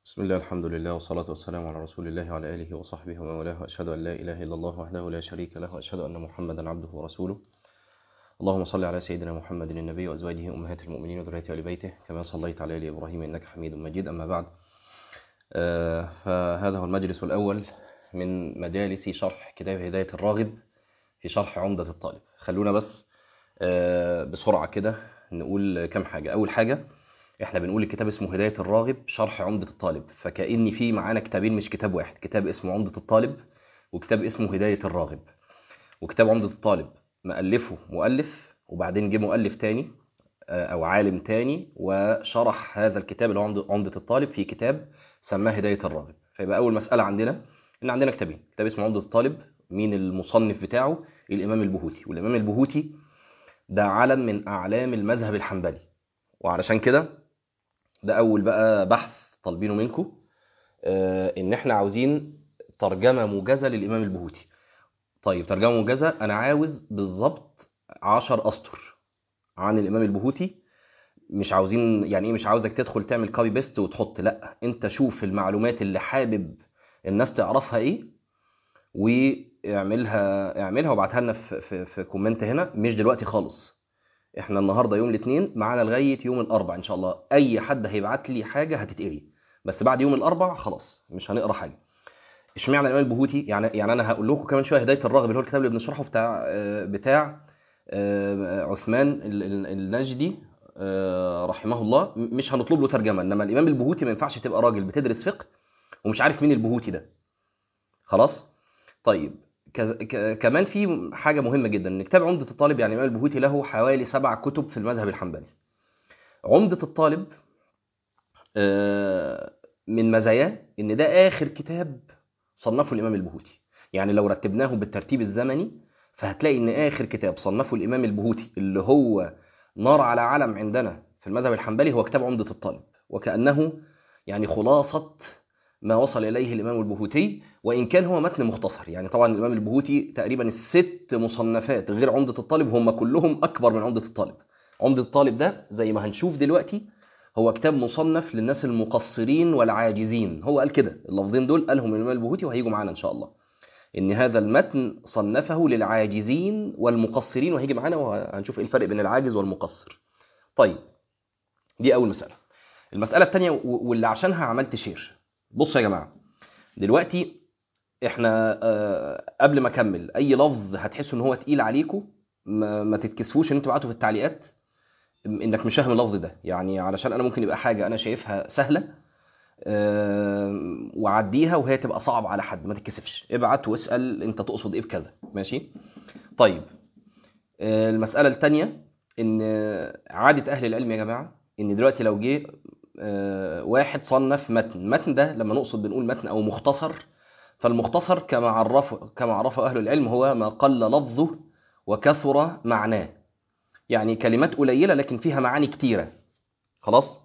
بسم الله الحمد لله والصلاة والسلام على رسول الله وعلى آله وصحبه ومن والاه وأشهد أن لا إله إلا الله وحده لا شريك له وأشهد أن محمدا عبده ورسوله اللهم صل على سيدنا محمد النبي وأزواجه أمهات المؤمنين وذريته آل بيته كما صليت على آل إبراهيم إنك حميد مجيد أما بعد آه، فهذا هو المجلس الأول من مجالس شرح كتاب هداية الراغب في شرح عمدة الطالب خلونا بس آه، بسرعة كده نقول كم حاجة أول حاجة احنا بنقول الكتاب اسمه هداية الراغب شرح عمدة الطالب فكأن في معانا كتابين مش كتاب واحد كتاب اسمه عمدة الطالب وكتاب اسمه هداية الراغب وكتاب عمدة الطالب مؤلفه مؤلف وبعدين جه مؤلف تاني آه، او عالم تاني وشرح هذا الكتاب اللي هو عمدة- عمدة الطالب في كتاب سماه هداية الراغب فيبقى اول مسألة عندنا ان عندنا كتابين كتاب اسمه عمدة الطالب مين المصنف بتاعه الامام البهوتي والامام البهوتي ده علم من اعلام المذهب الحنبلي وعلشان كده ده اول بقى بحث طالبينه منكم آه، ان احنا عاوزين ترجمه موجزه للامام البهوتي طيب ترجمه موجزه انا عاوز بالظبط 10 اسطر عن الامام البهوتي مش عاوزين يعني ايه مش عاوزك تدخل تعمل كوبي بيست وتحط لا انت شوف المعلومات اللي حابب الناس تعرفها ايه واعملها اعملها وابعتها لنا في, في, في كومنت هنا مش دلوقتي خالص احنا النهارده يوم الاثنين معانا لغايه يوم الاربع ان شاء الله اي حد هيبعت لي حاجه هتتقري بس بعد يوم الاربع خلاص مش هنقرا حاجه اشمعنى الامام البهوتي يعني يعني انا هقول لكم كمان شويه هدايه الراغب اللي هو الكتاب اللي بنشرحه بتاع آه، بتاع آه، عثمان ال- ال- النجدي آه، رحمه الله م- مش هنطلب له ترجمه انما الامام البهوتي ما ينفعش تبقى راجل بتدرس فقه ومش عارف مين البهوتي ده خلاص طيب كز- ك- كمان في حاجه مهمه جدا ان كتاب عمده الطالب يعني الامام البهوتي له حوالي سبع كتب في المذهب الحنبلي عمده الطالب آه، من مزاياه ان ده اخر كتاب صنفه الامام البهوتي يعني لو رتبناه بالترتيب الزمني فهتلاقي ان اخر كتاب صنفه الامام البهوتي اللي هو نار على علم عندنا في المذهب الحنبلي هو كتاب عمده الطالب وكانه يعني خلاصه ما وصل اليه الامام البهوتي وان كان هو متن مختصر يعني طبعا الامام البهوتي تقريبا الست مصنفات غير عمده الطالب هم كلهم اكبر من عمده الطالب عمده الطالب ده زي ما هنشوف دلوقتي هو كتاب مصنف للناس المقصرين والعاجزين هو قال كده اللفظين دول قالهم الامام البهوتي وهيجوا معانا ان شاء الله ان هذا المتن صنفه للعاجزين والمقصرين وهيجي معانا وهنشوف ايه الفرق بين العاجز والمقصر طيب دي اول مساله المساله الثانيه واللي عشانها عملت شير بصوا يا جماعه دلوقتي احنا آه، قبل ما اكمل اي لفظ هتحسوا ان هو تقيل عليكم ما, ما تتكسفوش ان انتوا تبعتوا في التعليقات انك مش فاهم اللفظ ده يعني علشان انا ممكن يبقى حاجه انا شايفها سهله آم، وعديها وهي تبقى صعب على حد ما تتكسفش ابعت واسال انت تقصد ايه بكذا ماشي طيب آه، المساله الثانيه ان عاده اهل العلم يا جماعه ان دلوقتي لو جه آه، واحد صنف متن المتن ده لما نقصد بنقول متن او مختصر فالمختصر كما عرفه كما عرفه اهل العلم هو ما قل لفظه وكثر معناه يعني كلمات قليله لكن فيها معاني كتيره خلاص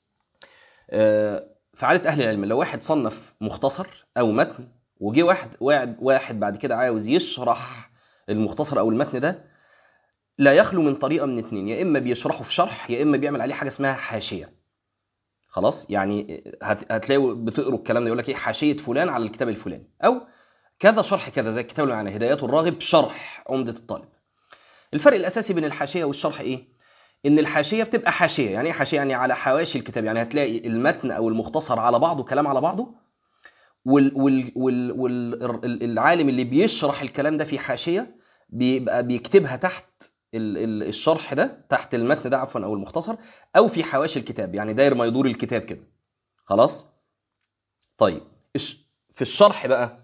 آه، في عاده اهل العلم لو واحد صنف مختصر او متن وجه واحد واحد واحد بعد كده عاوز يشرح المختصر او المتن ده لا يخلو من طريقه من اتنين يا اما بيشرحه في شرح يا اما بيعمل عليه حاجه اسمها حاشيه خلاص يعني هت- هتلاقوا بتقروا الكلام ده يقول لك ايه حاشيه فلان على الكتاب الفلاني او كذا شرح كذا زي الكتاب اللي معانا هدايات الراغب شرح عمده الطالب الفرق الاساسي بين الحاشيه والشرح ايه ان الحاشيه بتبقى حاشيه يعني ايه حاشيه يعني على حواشي الكتاب يعني هتلاقي المتن او المختصر على بعضه كلام على بعضه وال وال وال والعالم اللي بيشرح الكلام ده في حاشيه بيبقى بيكتبها تحت ال- ال- الشرح ده تحت المتن ده عفوا او المختصر او في حواشي الكتاب يعني داير ما يدور الكتاب كده خلاص طيب الش- في الشرح بقى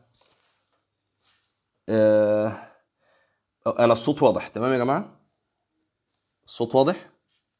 آه انا الصوت واضح تمام يا جماعه الصوت واضح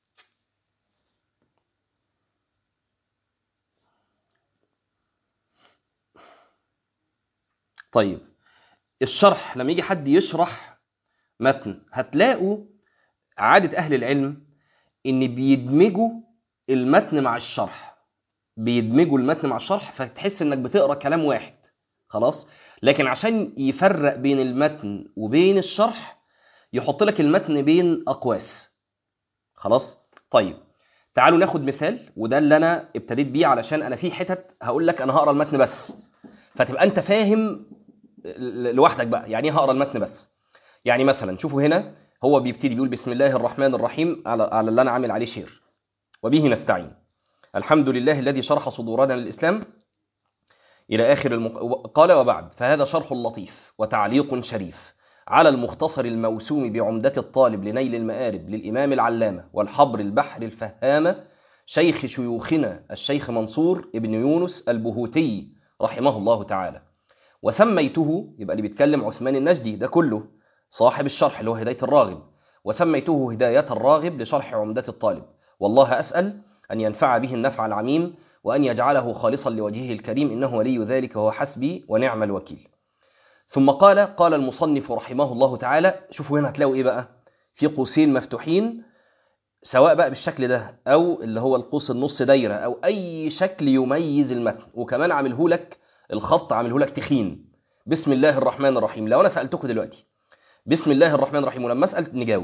طيب الشرح لما يجي حد يشرح متن هتلاقوا عادة أهل العلم إن بيدمجوا المتن مع الشرح بيدمجوا المتن مع الشرح فتحس إنك بتقرأ كلام واحد خلاص لكن عشان يفرق بين المتن وبين الشرح يحط لك المتن بين أقواس خلاص طيب تعالوا ناخد مثال وده اللي انا ابتديت بيه علشان انا في حتت هقول لك انا هقرا المتن بس فتبقى انت فاهم ل- لوحدك بقى يعني ايه هقرا المتن بس يعني مثلا شوفوا هنا هو بيبتدي بيقول بسم الله الرحمن الرحيم على على اللي انا عامل عليه شير وبه نستعين الحمد لله الذي شرح صدورنا للاسلام الى اخر المق... قال وبعد فهذا شرح لطيف وتعليق شريف على المختصر الموسوم بعمدة الطالب لنيل المآرب للإمام العلامة والحبر البحر الفهامة شيخ شيوخنا الشيخ منصور ابن يونس البهوتي رحمه الله تعالى وسميته يبقى اللي بيتكلم عثمان النجدي ده كله صاحب الشرح اللي هو هداية الراغب وسميته هداية الراغب لشرح عمدة الطالب والله أسأل أن ينفع به النفع العميم وأن يجعله خالصا لوجهه الكريم إنه ولي ذلك وهو حسبي ونعم الوكيل ثم قال قال المصنف رحمه الله تعالى شوفوا هنا هتلاقوا ايه بقى في قوسين مفتوحين سواء بقى بالشكل ده او اللي هو القوس النص دايره او اي شكل يميز المتن وكمان عامله لك الخط عامله لك تخين بسم الله الرحمن الرحيم لو انا سالتكم دلوقتي بسم الله الرحمن الرحيم ولما اسال نجاوب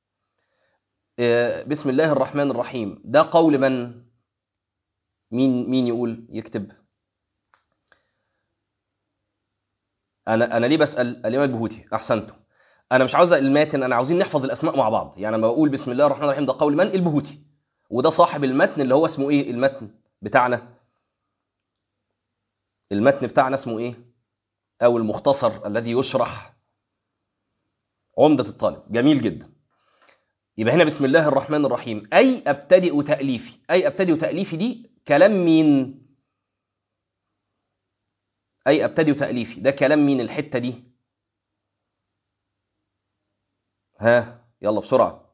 آه، بسم الله الرحمن الرحيم ده قول من مين مين يقول يكتب انا انا ليه بسال الامام البهوتي احسنتم انا مش عاوز الماتن انا عاوزين نحفظ الاسماء مع بعض يعني لما بقول بسم الله الرحمن الرحيم ده قول من البهوتي وده صاحب المتن اللي هو اسمه ايه المتن بتاعنا المتن بتاعنا اسمه ايه او المختصر الذي يشرح عمدة الطالب جميل جدا يبقى هنا بسم الله الرحمن الرحيم اي ابتدئ تاليفي اي ابتدئ تاليفي دي كلام مين أي أبتدئ تأليفي ده كلام مين الحتة دي ها يلا بسرعة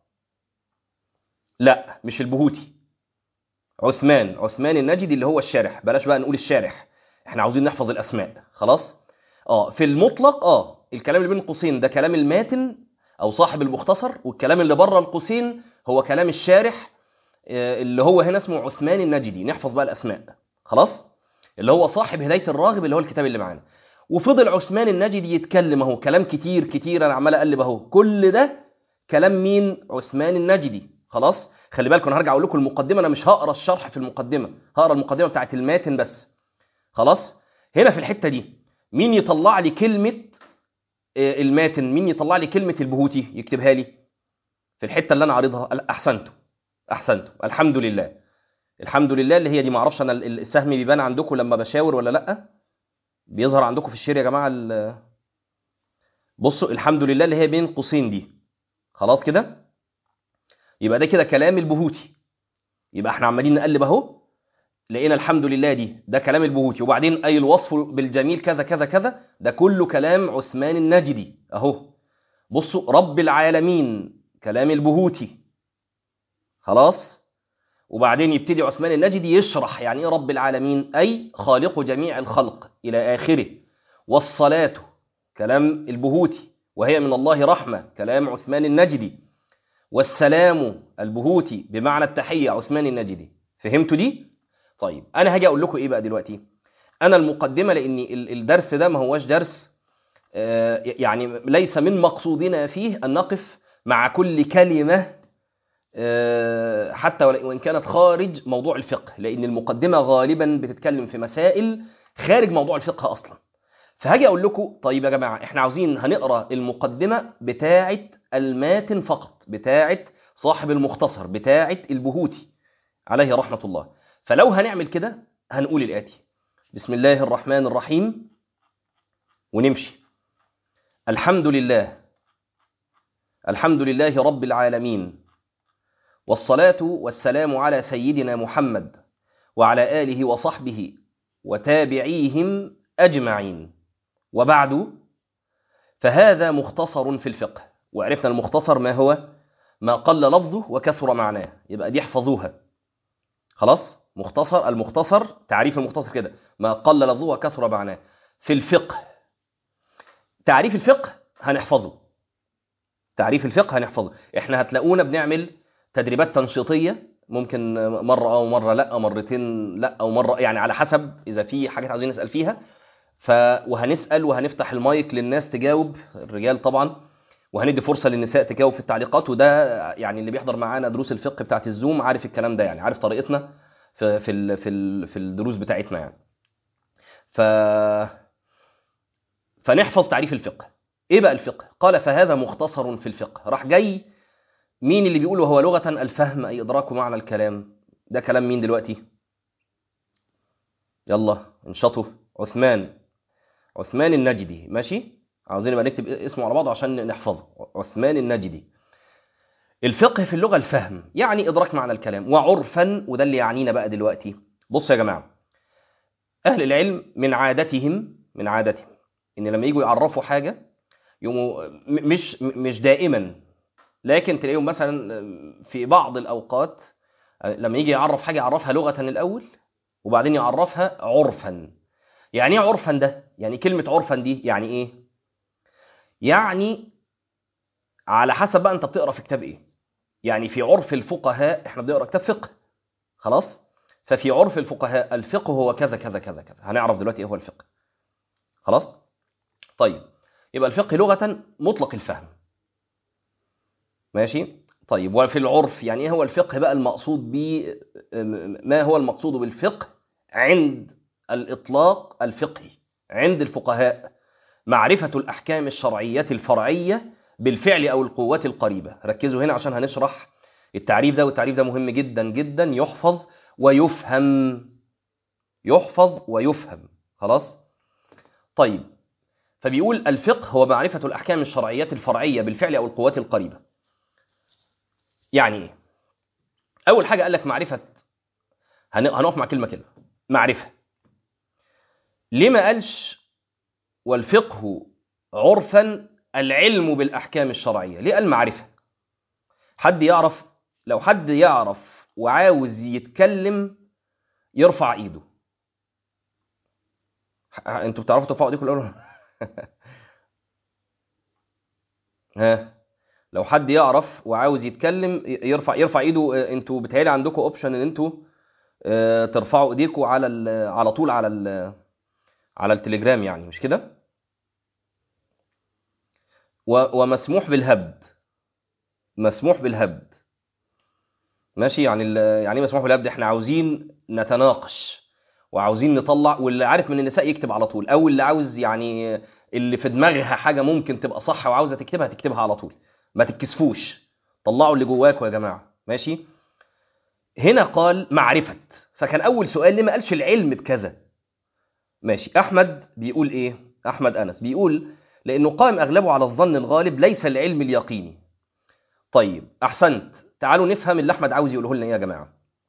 لا مش البهوتي عثمان عثمان النجدي اللي هو الشارح بلاش بقى نقول الشارح احنا عاوزين نحفظ الأسماء خلاص اه في المطلق اه الكلام اللي بين قوسين ده كلام الماتن أو صاحب المختصر والكلام اللي بره القوسين هو كلام الشارح آه، اللي هو هنا اسمه عثمان النجدي نحفظ بقى الأسماء خلاص اللي هو صاحب هداية الراغب اللي هو الكتاب اللي معانا وفضل عثمان النجدي يتكلم اهو كلام كتير كتير انا عمال اقلب اهو كل ده كلام مين عثمان النجدي خلاص خلي بالكم انا هرجع اقول لكم المقدمه انا مش هقرا الشرح في المقدمه هقرا المقدمه بتاعت الماتن بس خلاص هنا في الحته دي مين يطلع لي كلمه آه، الماتن مين يطلع لي كلمه البهوتي يكتبها لي في الحته اللي انا عارضها احسنتم احسنتم الحمد لله الحمد لله اللي هي دي معرفش انا ال- السهم بيبان عندكم لما بشاور ولا لا بيظهر عندكم في الشير يا جماعه ال- بصوا الحمد لله اللي هي بين قوسين دي خلاص كده يبقى ده كده كلام البهوتي يبقى احنا عمالين نقلب اهو لقينا الحمد لله دي ده كلام البهوتي وبعدين اي الوصف بالجميل كذا كذا كذا ده كله كلام عثمان النجدي اهو بصوا رب العالمين كلام البهوتي خلاص وبعدين يبتدي عثمان النجدي يشرح يعني ايه رب العالمين اي خالق جميع الخلق الى اخره والصلاه كلام البهوتي وهي من الله رحمه كلام عثمان النجدي والسلام البهوتي بمعنى التحيه عثمان النجدي فهمتوا دي طيب انا هاجي اقول لكم ايه بقى دلوقتي انا المقدمه لان ال- الدرس ده ما هوش درس آه، يعني ليس من مقصودنا فيه ان نقف مع كل كلمه آه، حتى ول- وان كانت خارج موضوع الفقه لان المقدمه غالبا بتتكلم في مسائل خارج موضوع الفقه اصلا فهاجي اقول لكم طيب يا جماعه احنا عاوزين هنقرا المقدمه بتاعه الماتن فقط بتاعه صاحب المختصر بتاعه البهوتي عليه رحمه الله فلو هنعمل كده هنقول الاتي بسم الله الرحمن الرحيم ونمشي الحمد لله الحمد لله رب العالمين والصلاة والسلام على سيدنا محمد وعلى آله وصحبه وتابعيهم أجمعين وبعد فهذا مختصر في الفقه وعرفنا المختصر ما هو ما قل لفظه وكثر معناه يبقى دي احفظوها خلاص مختصر المختصر تعريف المختصر كده ما قل لفظه وكثر معناه في الفقه تعريف الفقه هنحفظه تعريف الفقه هنحفظه احنا هتلاقونا بنعمل تدريبات تنشيطيه ممكن مره اه ومره لا مرتين لا او مره يعني على حسب اذا في حاجات عاوزين نسال فيها ف وهنسال وهنفتح المايك للناس تجاوب الرجال طبعا وهندي فرصه للنساء تجاوب في التعليقات وده يعني اللي بيحضر معانا دروس الفقه بتاعت الزوم عارف الكلام ده يعني عارف طريقتنا في في ال- في ال- في الدروس بتاعتنا يعني ف فنحفظ تعريف الفقه ايه بقى الفقه قال فهذا مختصر في الفقه راح جاي مين اللي بيقول وهو لغه الفهم اي ادراك معنى الكلام ده كلام مين دلوقتي يلا انشطوا عثمان عثمان النجدي ماشي عاوزين نبقى نكتب اسمه على بعضه عشان نحفظه عثمان النجدي الفقه في اللغه الفهم يعني ادراك معنى الكلام وعرفا وده اللي يعنينا بقى دلوقتي بصوا يا جماعه اهل العلم من عادتهم من عادتهم ان لما يجوا يعرفوا حاجه يقوموا م- مش م- مش دائما لكن تلاقيهم مثلا في بعض الاوقات لما يجي يعرف حاجه يعرفها لغه الاول وبعدين يعرفها عرفا يعني ايه عرفا ده يعني كلمه عرفا دي يعني ايه يعني على حسب بقى انت بتقرا في كتاب ايه يعني في عرف الفقهاء احنا بنقرا كتاب فقه خلاص ففي عرف الفقهاء الفقه هو كذا كذا كذا كذا هنعرف دلوقتي ايه هو الفقه خلاص طيب يبقى الفقه لغه مطلق الفهم ماشي طيب وفي العرف يعني ايه هو الفقه بقى المقصود به ما هو المقصود بالفقه عند الاطلاق الفقهي عند الفقهاء معرفة الأحكام الشرعية الفرعية بالفعل أو القوة القريبة ركزوا هنا عشان هنشرح التعريف ده والتعريف ده مهم جدا جدا يحفظ ويفهم يحفظ ويفهم خلاص طيب فبيقول الفقه هو معرفة الأحكام الشرعية الفرعية بالفعل أو القوات القريبة يعني ايه أول حاجة قال لك معرفة هن- هنقف مع كلمة كده معرفة ليه ما قالش والفقه عرفا العلم بالأحكام الشرعية ليه قال معرفة حد يعرف لو حد يعرف وعاوز يتكلم يرفع ايده ح- انتوا بتعرفوا ترفعوا ايديكم الاول ها لو حد يعرف وعاوز يتكلم ي- يرفع يرفع ايده آه، انتوا بتهيألي عندكم اوبشن ان انتوا آه، ترفعوا ايديكم على ال- على طول على ال- على التليجرام يعني مش كده و- ومسموح بالهبد مسموح بالهبد ماشي يعني ال- يعني ايه مسموح بالهبد احنا عاوزين نتناقش وعاوزين نطلع واللي عارف من النساء يكتب على طول او اللي عاوز يعني اللي في دماغها حاجه ممكن تبقى صح وعاوزه تكتبها تكتبها على طول ما تتكسفوش طلعوا اللي جواكوا يا جماعه ماشي هنا قال معرفه فكان اول سؤال ليه ما قالش العلم بكذا ماشي احمد بيقول ايه احمد انس بيقول لانه قائم اغلبه على الظن الغالب ليس العلم اليقيني طيب احسنت تعالوا نفهم اللي احمد عاوز يقوله لنا ايه يا جماعه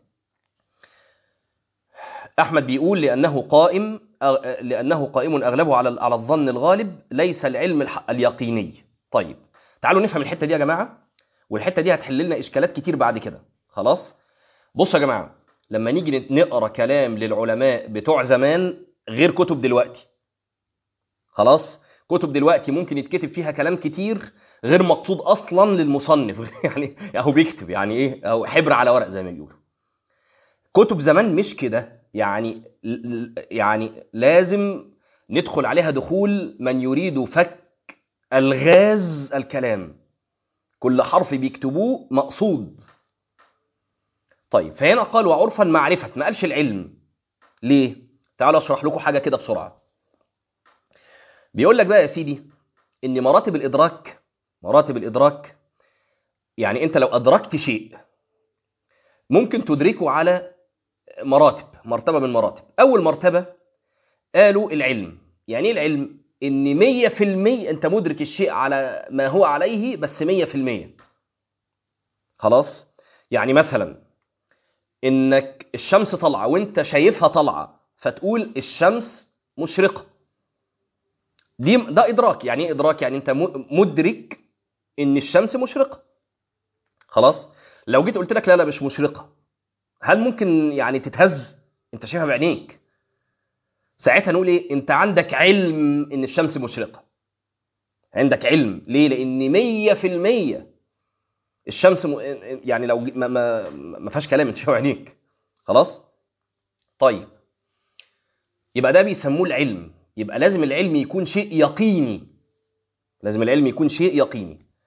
احمد بيقول لانه قائم أغ- لانه قائم اغلبه على على الظن الغالب ليس العلم الح- اليقيني طيب تعالوا نفهم الحته دي يا جماعه والحته دي هتحل لنا اشكالات كتير بعد كده خلاص بصوا يا جماعه لما نيجي نقرا كلام للعلماء بتوع زمان غير كتب دلوقتي خلاص كتب دلوقتي ممكن يتكتب فيها كلام كتير غير مقصود اصلا للمصنف يعني اهو بيكتب يعني ايه او حبر على ورق زي ما بيقولوا كتب زمان مش كده يعني يعني لازم ندخل عليها دخول من يريد فك الغاز الكلام كل حرف بيكتبوه مقصود طيب فهنا قال وعرفا معرفة ما قالش العلم ليه تعالوا اشرح لكم حاجة كده بسرعة بيقول لك بقى يا سيدي ان مراتب الادراك مراتب الادراك يعني انت لو ادركت شيء ممكن تدركه على مراتب مرتبه من مراتب اول مرتبه قالوا العلم يعني ايه العلم ان 100% انت مدرك الشيء على ما هو عليه بس 100% خلاص يعني مثلا انك الشمس طالعه وانت شايفها طالعه فتقول الشمس مشرقه دي ده ادراك يعني ايه ادراك يعني انت مدرك ان الشمس مشرقه خلاص لو جيت قلت لك لا لا مش مشرقه هل ممكن يعني تتهز انت شايفها بعينيك ساعتها نقول ايه انت عندك علم ان الشمس مشرقه عندك علم ليه لان مية في المية الشمس م... يعني لو ما ما ما فيهاش كلام انت شايفها بعينيك خلاص طيب يبقى ده بيسموه العلم يبقى لازم العلم يكون شيء يقيني لازم العلم يكون شيء يقيني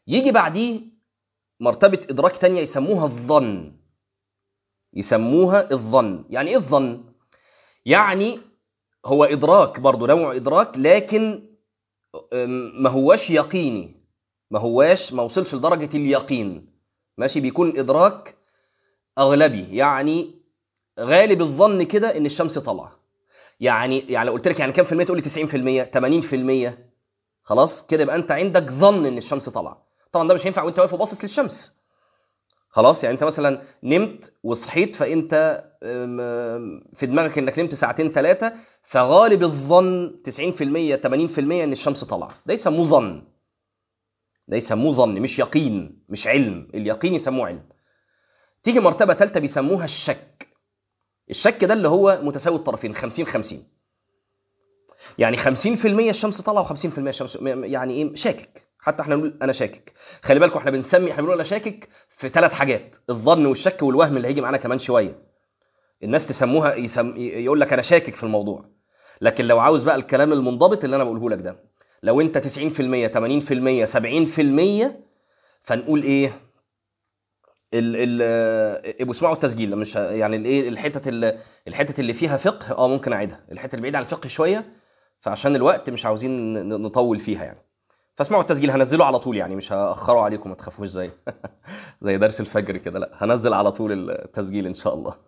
يجي بعديه مرتبة إدراك تانية يسموها الظن يسموها الظن يعني إيه الظن؟ يعني هو إدراك برضه نوع إدراك لكن أم، ما هواش يقيني ما هواش ما وصلش لدرجة اليقين ماشي بيكون إدراك أغلبي يعني غالب الظن كده إن الشمس طالعة يعني يعني لو قلت لك يعني كام في المية تقول لي 90% 80% خلاص كده يبقى أنت عندك ظن إن الشمس طالعة طبعا ده مش هينفع وأنت واقف وباصص للشمس خلاص يعني أنت مثلا نمت وصحيت فأنت أم، أم، في دماغك إنك نمت ساعتين ثلاثة فغالب الظن 90% 80% إن الشمس طالعة ده يسموه ظن ده يسموه ظن مش يقين مش علم اليقين يسموه علم تيجي مرتبة ثالثة بيسموها الشك الشك ده اللي هو متساوي الطرفين 50 50 يعني 50% الشمس طالعة و50% الشمس يعني ايه شاكك حتى احنا نقول انا شاكك خلي بالكم احنا بنسمي احنا بنقول انا شاكك في ثلاث حاجات الظن والشك والوهم اللي هيجي معانا كمان شوية الناس تسموها يسم... يقول لك انا شاكك في الموضوع لكن لو عاوز بقى الكلام المنضبط اللي انا بقوله لك ده لو انت 90% 80% 70% فنقول ايه ال ال ابقوا اسمعوا التسجيل مش ه- يعني الايه الحتت ال- الحتت اللي فيها فقه اه ممكن اعيدها الحته اللي بعيده عن الفقه شويه فعشان الوقت مش عاوزين ن- نطول فيها يعني فاسمعوا التسجيل هنزله على طول يعني مش هاخره عليكم ما تخافوش زي زي درس الفجر كده لا هنزل على طول التسجيل ان شاء الله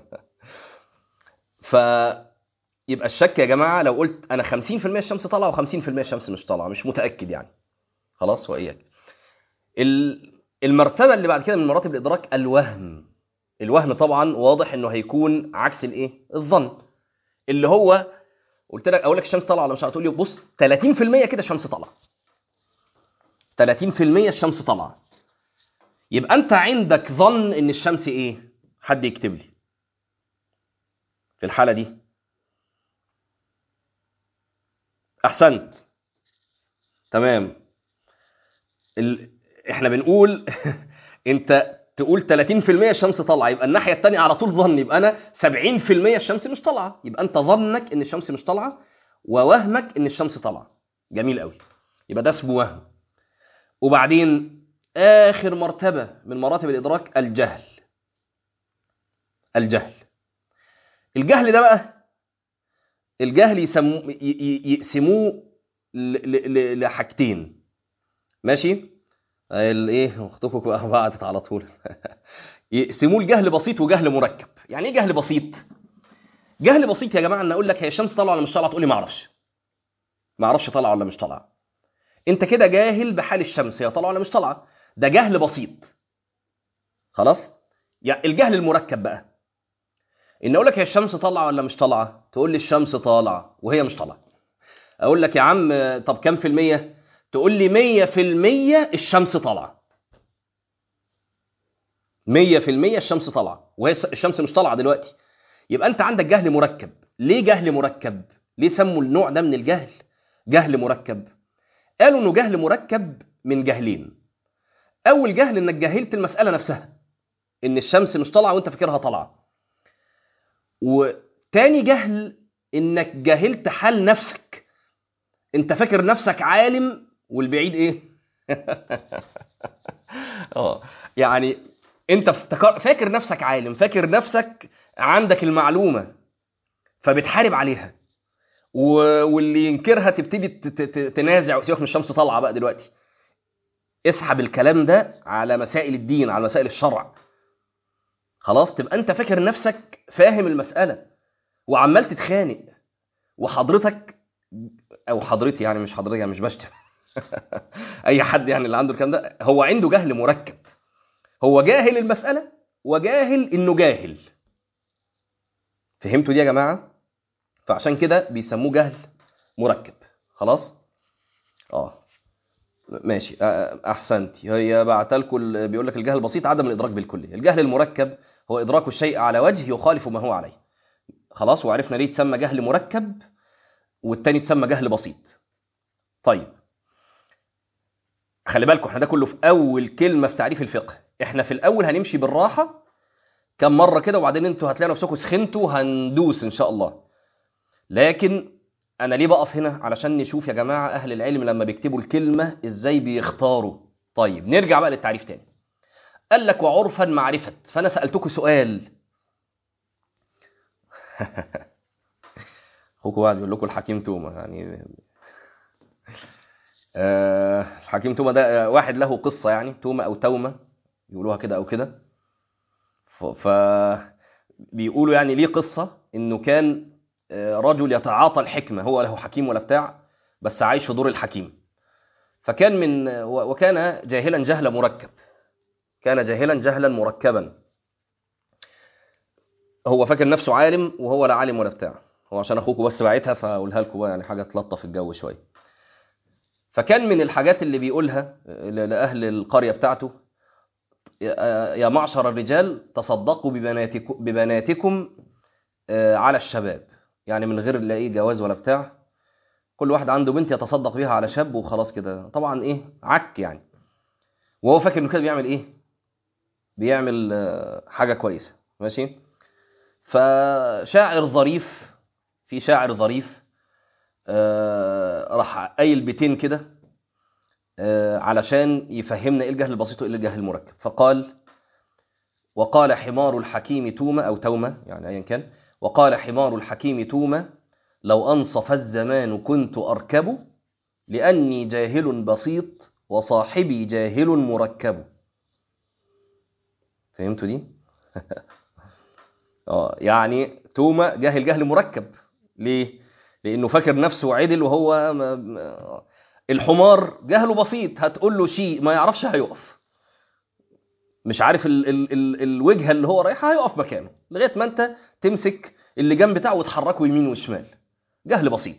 ف يبقى الشك يا جماعه لو قلت انا 50% الشمس طالعه و50% الشمس مش طالعه مش متاكد يعني خلاص واياك ال- المرتبه اللي بعد كده من مراتب الادراك الوهم الوهم طبعا واضح انه هيكون عكس الايه الظن اللي هو قلت لك اقول لك الشمس طالعه ولا مش هتقول لي بص 30% كده الشمس طالعه 30% الشمس طالعه يبقى انت عندك ظن ان الشمس ايه حد يكتب لي في الحاله دي احسنت تمام ال... احنا بنقول انت تقول 30% الشمس طالعه يبقى الناحيه الثانيه على طول ظن يبقى انا 70% الشمس مش طالعه يبقى انت ظنك ان الشمس مش طالعه ووهمك ان الشمس طالعه جميل قوي يبقى ده اسمه وهم وبعدين اخر مرتبه من مراتب الادراك الجهل الجهل الجهل ده بقى الجهل يسمو ي- ي- يقسموه ل- ل- ل- لحاجتين ماشي الايه اختكم بقى بعتت على طول يقسموه لجهل بسيط وجهل مركب يعني ايه جهل بسيط جهل بسيط يا جماعه ان اقول لك هي الشمس طالعه ولا مش طالعه تقول لي ما اعرفش ما اعرفش طالعه ولا مش طالعه انت كده جاهل بحال الشمس هي طالعه ولا مش طالعه ده جهل بسيط خلاص يعني الجهل المركب بقى ان اقول لك هي الشمس طالعه ولا مش طالعه تقول لي الشمس طالعه وهي مش طالعه اقول لك يا عم طب كام في المية تقول لي مية في المية الشمس طالعه مية في المية الشمس طالعه وهي الشمس مش طالعه دلوقتي يبقى انت عندك جهل مركب ليه جهل مركب ليه سموا النوع ده من الجهل جهل مركب قالوا انه جهل مركب من جهلين اول جهل انك جهلت المساله نفسها ان الشمس مش طالعه وانت فاكرها طالعه وتاني جهل انك جهلت حال نفسك انت فاكر نفسك عالم والبعيد ايه اه يعني انت افتكر فاكر نفسك عالم فاكر نفسك عندك المعلومه فبتحارب عليها و... واللي ينكرها تبتدي ت- ت- تنازع سيبك من الشمس طالعه بقى دلوقتي اسحب الكلام ده على مسائل الدين على مسائل الشرع خلاص تبقى انت فاكر نفسك فاهم المساله وعمال تتخانق وحضرتك او حضرتي يعني مش حضرتك يعني مش بشتم اي حد يعني اللي عنده الكلام ده هو عنده جهل مركب هو جاهل المساله وجاهل انه جاهل فهمتوا دي يا جماعه فعشان كده بيسموه جهل مركب خلاص اه ماشي آه، احسنت هي بعت لكم بيقول لك الجهل البسيط عدم الادراك بالكليه الجهل المركب هو ادراك الشيء على وجه يخالف ما هو عليه خلاص وعرفنا ليه تسمى جهل مركب والتاني تسمى جهل بسيط طيب خلي بالكم احنا ده كله في اول كلمه في تعريف الفقه احنا في الاول هنمشي بالراحه كم مره كده وبعدين انتوا هتلاقوا نفسكم سخنتوا هندوس ان شاء الله لكن انا ليه بقف هنا علشان نشوف يا جماعه اهل العلم لما بيكتبوا الكلمه ازاي بيختاروا طيب نرجع بقى للتعريف تاني قال لك وعرفا معرفة فأنا سألتكم سؤال أخوكم بعد بيقول لكم الحكيم توما يعني آه الحكيم توما ده واحد له قصة يعني توما أو تومة يقولوها كده أو كده ف بيقولوا يعني ليه قصة إنه كان رجل يتعاطى الحكمة هو له حكيم ولا بتاع بس عايش في دور الحكيم فكان من وكان جاهلا جهل مركب كان جاهلا جهلا مركبا هو فاكر نفسه عالم وهو لا عالم ولا بتاع هو عشان اخوكم بس بعتها فاقولها لكم بقى يعني حاجه تلطف الجو شويه فكان من الحاجات اللي بيقولها لاهل القريه بتاعته يا معشر الرجال تصدقوا ببناتكم ببناتكم على الشباب يعني من غير لا ايه جواز ولا بتاع كل واحد عنده بنت يتصدق بيها على شاب وخلاص كده طبعا ايه عك يعني وهو فاكر انه كده بيعمل ايه بيعمل حاجه كويسه ماشي فشاعر ظريف في شاعر ظريف آه راح قايل بيتين كده آه علشان يفهمنا ايه الجهل البسيط وايه الجهل المركب فقال وقال حمار الحكيم تومة او تومة يعني ايا كان وقال حمار الحكيم تومة لو انصف الزمان كنت اركب لاني جاهل بسيط وصاحبي جاهل مركب فهمتوا دي اه يعني توما جاهل جهل مركب ليه لانه فاكر نفسه عدل وهو ما ما الحمار جهله بسيط هتقول له شيء ما يعرفش هيقف مش عارف ال ال ال الوجهه اللي هو رايحها هيقف مكانه لغايه ما انت تمسك اللي جنب بتاعه وتحركه يمين وشمال جهل بسيط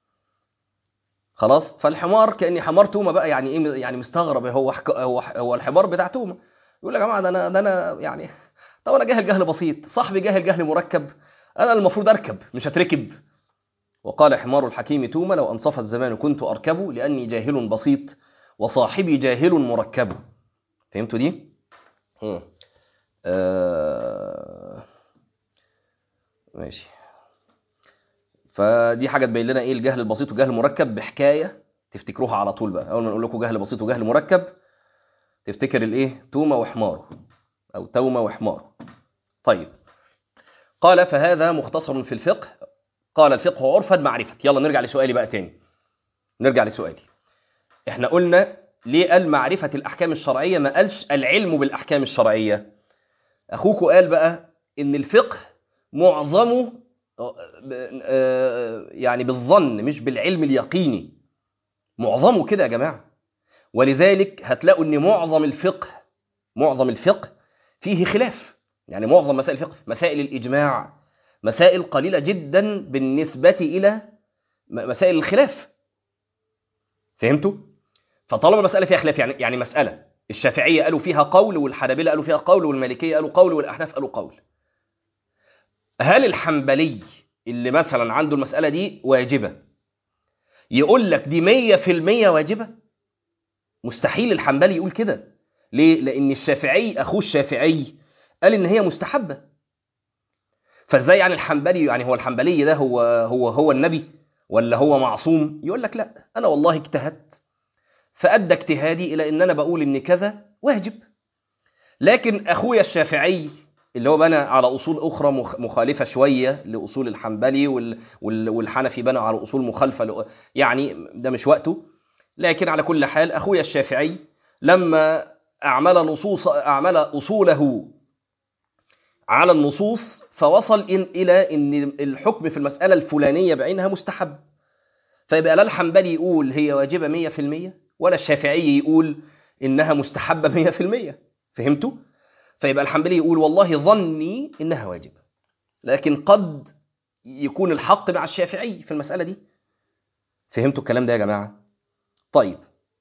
خلاص فالحمار كاني حمار توما بقى يعني ايه يعني مستغرب هو حك... هو هو الحمار بتاع توما يقول يا جماعه ده انا ده انا يعني طب انا جاهل جهل بسيط صاحبي جاهل جهل مركب انا المفروض اركب مش اتركب وقال حمار الحكيم توما لو انصف الزمان كنت اركب لاني جاهل بسيط وصاحبي جاهل مركب فهمتوا دي آه... ماشي فدي حاجه تبين لنا ايه الجهل البسيط والجهل المركب بحكايه تفتكروها على طول بقى اول ما نقول لكم جهل بسيط وجهل مركب تفتكر الايه توما وحماره او توما وحمار طيب قال فهذا مختصر في الفقه قال الفقه عرفا معرفة يلا نرجع لسؤالي بقى تاني نرجع لسؤالي احنا قلنا ليه قال معرفة الأحكام الشرعية ما قالش العلم بالأحكام الشرعية أخوكوا قال بقى إن الفقه معظمه يعني بالظن مش بالعلم اليقيني معظمه كده يا جماعة ولذلك هتلاقوا إن معظم الفقه معظم الفقه فيه خلاف يعني معظم مسائل الفقه مسائل الإجماع مسائل قليلة جدا بالنسبة إلى مسائل الخلاف فهمتوا؟ فطالما المسألة فيها خلاف يعني يعني مسألة الشافعية قالوا فيها قول والحنابلة قالوا فيها قول والمالكية قالوا قول والأحناف قالوا قول هل الحنبلي اللي مثلا عنده المسألة دي واجبة يقول لك دي مية في المية واجبة مستحيل الحنبلي يقول كده ليه؟ لأن الشافعي أخوه الشافعي قال إن هي مستحبة فازاي يعني الحنبلي يعني هو الحنبلي ده هو هو هو النبي ولا هو معصوم يقول لك لا انا والله اجتهدت فادى اجتهادي الى ان انا بقول ان كذا واجب لكن اخويا الشافعي اللي هو بنى على اصول اخرى مخالفه شويه لاصول الحنبلي والحنفي بنى على اصول مخالفه يعني ده مش وقته لكن على كل حال اخويا الشافعي لما اعمل نصوص اعمل اصوله على النصوص فوصل إن إلى أن الحكم في المسألة الفلانية بعينها مستحب فيبقى لا الحنبلي يقول هي واجبة مية في المية ولا الشافعي يقول إنها مستحبة مية في المية فهمتوا؟ فيبقى الحنبلي يقول والله ظني إنها واجبة لكن قد يكون الحق مع الشافعي في المسألة دي فهمتوا الكلام ده يا جماعة؟ طيب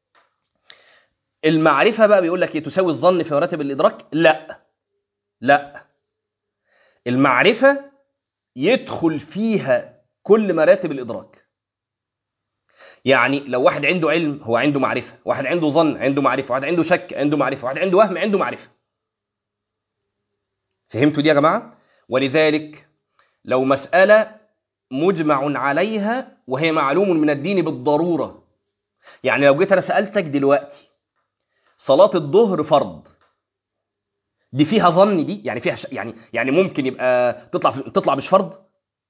المعرفة بقى بيقول لك تساوي الظن في مراتب الإدراك؟ لا لا المعرفة يدخل فيها كل مراتب الإدراك يعني لو واحد عنده علم هو عنده معرفة واحد عنده ظن عنده معرفة واحد عنده شك عنده معرفة واحد عنده وهم عنده معرفة فهمتوا دي يا جماعة ولذلك لو مسألة مجمع عليها وهي معلوم من الدين بالضرورة يعني لو جيت أنا سألتك دلوقتي صلاة الظهر فرض دي فيها ظن دي يعني فيها ش... يعني يعني ممكن يبقى تطلع تطلع مش فرض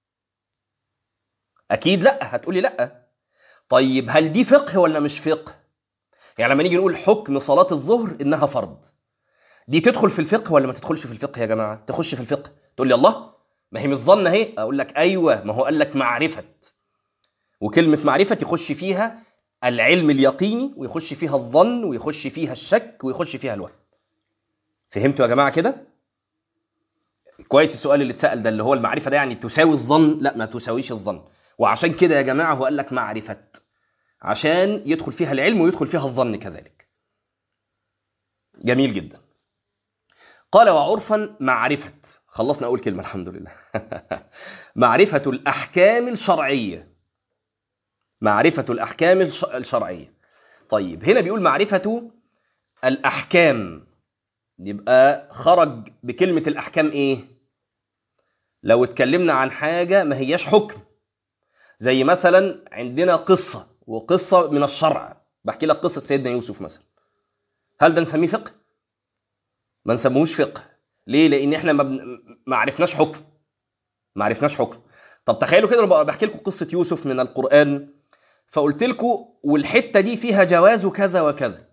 اكيد لا هتقولي لا طيب هل دي فقه ولا مش فقه يعني لما نيجي نقول حكم صلاة الظهر انها فرض دي تدخل في الفقه ولا ما تدخلش في الفقه يا جماعه تخش في الفقه تقول لي الله ما هي مش ظن اهي اقول لك ايوه ما هو قال لك معرفه وكلمه معرفه يخش فيها العلم اليقيني ويخش فيها الظن ويخش فيها الشك ويخش فيها الوهم فهمتوا يا جماعه كده كويس السؤال اللي اتسال ده اللي هو المعرفه ده يعني تساوي الظن لا ما تساويش الظن وعشان كده يا جماعه هو قال لك معرفه عشان يدخل فيها العلم ويدخل فيها الظن كذلك جميل جدا قال وعرفا معرفة خلصنا أول كلمة الحمد لله معرفة الأحكام الشرعية معرفة الأحكام الشرعية طيب هنا بيقول معرفة الأحكام يبقى خرج بكلمة الأحكام إيه لو اتكلمنا عن حاجة ما هياش حكم زي مثلا عندنا قصة وقصة من الشرع بحكي لك قصة سيدنا يوسف مثلا هل ده نسميه فقه؟ ما نسموهوش فقه ليه لان احنا ما, بن... ما عرفناش حكم ما عرفناش حكم طب تخيلوا كده انا بحكي لكم قصه يوسف من القران فقلت لكم والحته دي فيها جواز كذا وكذا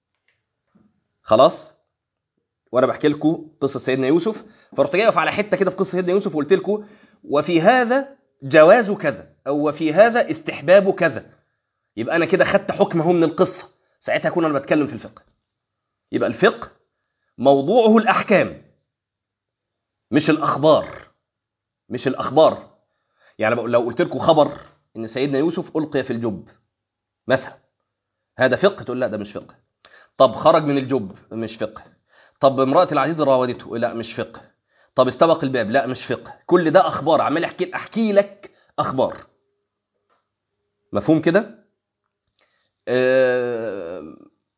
خلاص وانا بحكي لكم قصه سيدنا يوسف فرحت جاي على حته كده في قصه سيدنا يوسف وقلت لكم وفي هذا جواز كذا او وفي هذا استحباب كذا يبقى انا كده خدت حكمه من القصه ساعتها اكون انا بتكلم في الفقه يبقى الفقه موضوعه الأحكام مش الأخبار مش الأخبار يعني لو قلت لكم خبر إن سيدنا يوسف ألقي في الجب مثلا هذا فقه تقول لا ده مش فقه طب خرج من الجب مش فقه طب امرأة العزيز راودته لا مش فقه طب استبق الباب لا مش فقه كل ده أخبار عمال أحكي أحكي لك أخبار مفهوم كده؟ أه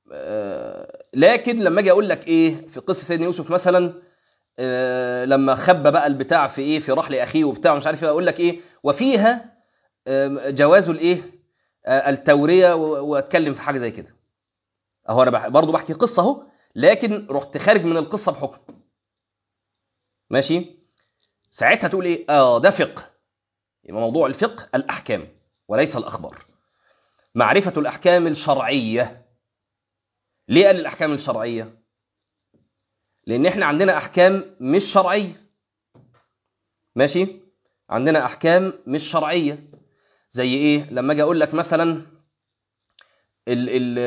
لكن لما اجي اقول لك ايه في قصه سيدنا يوسف مثلا آه لما خبى بقى البتاع في ايه في رحل اخيه وبتاع مش عارف ايه اقول لك ايه وفيها آه جواز الايه آه التوريه واتكلم في حاجه زي كده اهو انا برضه بحكي قصه اهو لكن رحت خارج من القصه بحكم ماشي ساعتها تقول ايه اه ده فقه يبقى موضوع الفقه الاحكام وليس الاخبار معرفه الاحكام الشرعيه ليه قال الأحكام الشرعية؟ لأن إحنا عندنا أحكام مش شرعية. ماشي؟ عندنا أحكام مش شرعية. زي إيه؟ لما أجي أقول لك مثلا ال ال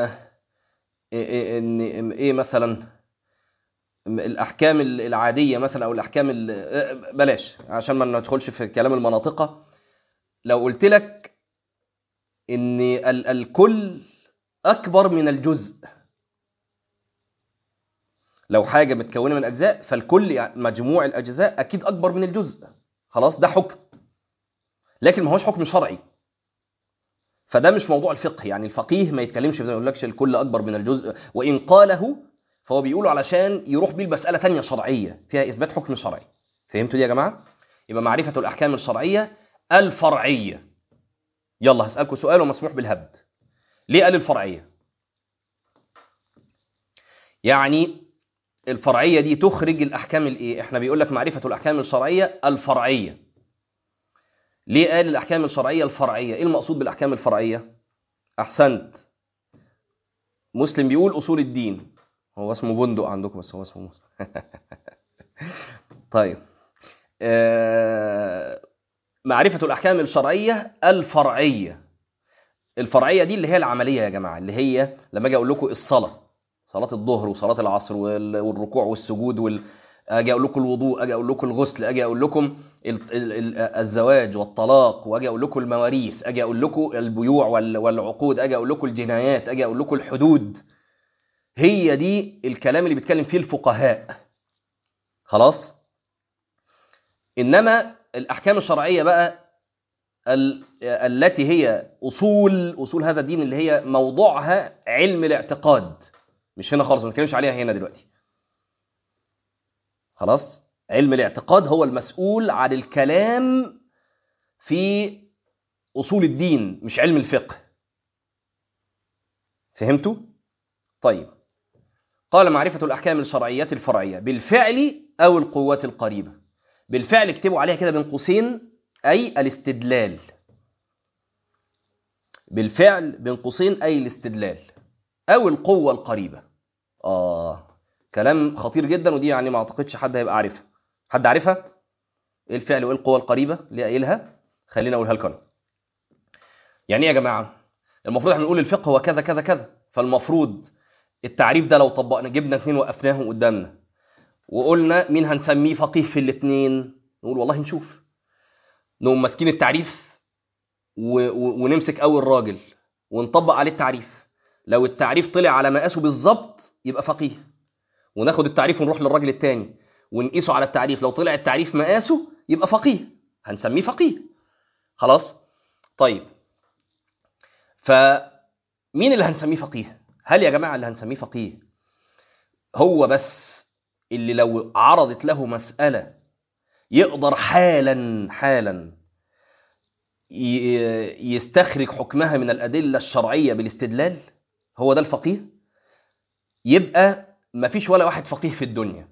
إن إيه مثلا؟ الأحكام العادية مثلا أو الأحكام بلاش عشان ما ندخلش في كلام المناطقة. لو قلت لك إن الكل أكبر من الجزء لو حاجة متكونة من أجزاء فالكل يعني مجموع الأجزاء أكيد أكبر من الجزء خلاص ده حكم لكن ما هوش حكم شرعي فده مش موضوع الفقه يعني الفقيه ما يتكلمش في ده ما يقولكش الكل أكبر من الجزء وإن قاله فهو بيقوله علشان يروح بيه المسألة تانية شرعية فيها إثبات حكم شرعي فهمتوا دي يا جماعة؟ يبقى معرفة الأحكام الشرعية الفرعية يلا هسألكم سؤال ومسموح بالهبد ليه قال الفرعية؟ يعني الفرعية دي تخرج الأحكام الإيه؟ إحنا بيقول لك معرفة الأحكام الشرعية الفرعية. ليه قال الأحكام الشرعية الفرعية؟ إيه المقصود بالأحكام الفرعية؟ أحسنت. مسلم بيقول أصول الدين. هو اسمه بندق عندكم بس هو اسمه مسلم. طيب. آه... معرفة الأحكام الشرعية الفرعية. الفرعية دي اللي هي العملية يا جماعة، اللي هي لما أجي أقول لكم الصلاة. صلاة الظهر وصلاة العصر والركوع والسجود وال... اجي اقول لكم الوضوء اجي اقول لكم الغسل اجي اقول لكم الزواج والطلاق واجي اقول لكم المواريث اجي اقول لكم البيوع والعقود اجي اقول لكم الجنايات اجي اقول لكم الحدود هي دي الكلام اللي بيتكلم فيه الفقهاء خلاص انما الاحكام الشرعيه بقى ال... التي هي اصول اصول هذا الدين اللي هي موضوعها علم الاعتقاد مش هنا خالص ما نتكلمش عليها هنا دلوقتي خلاص علم الاعتقاد هو المسؤول عن الكلام في اصول الدين مش علم الفقه فهمتوا طيب قال معرفة الأحكام الشرعية الفرعية بالفعل أو القوات القريبة بالفعل اكتبوا عليها كده بين قوسين أي الاستدلال بالفعل بين قوسين أي الاستدلال أو القوة القريبة آه كلام خطير جدا ودي يعني ما أعتقدش حد هيبقى عارفها حد عارفها؟ إيه الفعل وإيه القوة القريبة اللي قايلها؟ خلينا أقولها لكم أنا. يعني إيه يا جماعة؟ المفروض احنا نقول الفقه هو كذا كذا كذا فالمفروض التعريف ده لو طبقنا جبنا اثنين وقفناهم قدامنا وقلنا مين هنسميه فقيه في الاثنين نقول والله نشوف نقوم ماسكين التعريف و... و... ونمسك اول راجل ونطبق عليه التعريف لو التعريف طلع على مقاسه بالظبط يبقى فقيه وناخد التعريف ونروح للراجل الثاني ونقيسه على التعريف لو طلع التعريف مقاسه يبقى فقيه هنسميه فقيه خلاص طيب فمين اللي هنسميه فقيه هل يا جماعه اللي هنسميه فقيه هو بس اللي لو عرضت له مساله يقدر حالا حالا يستخرج حكمها من الادله الشرعيه بالاستدلال هو ده الفقيه يبقى مفيش ولا واحد فقيه في الدنيا